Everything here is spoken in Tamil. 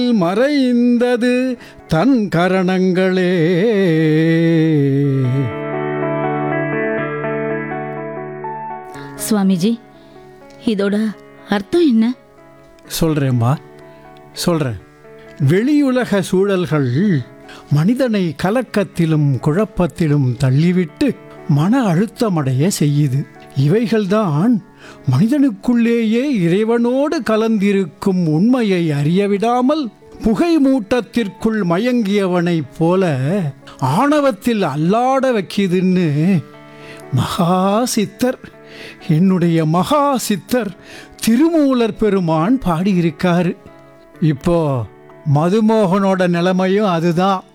மறைந்தது தன் கரணங்களே சுவாமிஜி இதோட அர்த்தம் என்ன சொல்றேம்மா சொல்றேன் வெளியுலக சூழல்கள் மனிதனை கலக்கத்திலும் குழப்பத்திலும் தள்ளிவிட்டு மன அழுத்தமடைய செய்யுது இவைகள்தான் மனிதனுக்குள்ளேயே இறைவனோடு கலந்திருக்கும் உண்மையை அறியவிடாமல் புகை மூட்டத்திற்குள் மயங்கியவனைப் போல ஆணவத்தில் அல்லாட வைக்கிதுன்னு மகா சித்தர் என்னுடைய மகா சித்தர் திருமூலர் பெருமான் பாடியிருக்காரு இப்போ மதுமோகனோட நிலைமையும் அதுதான்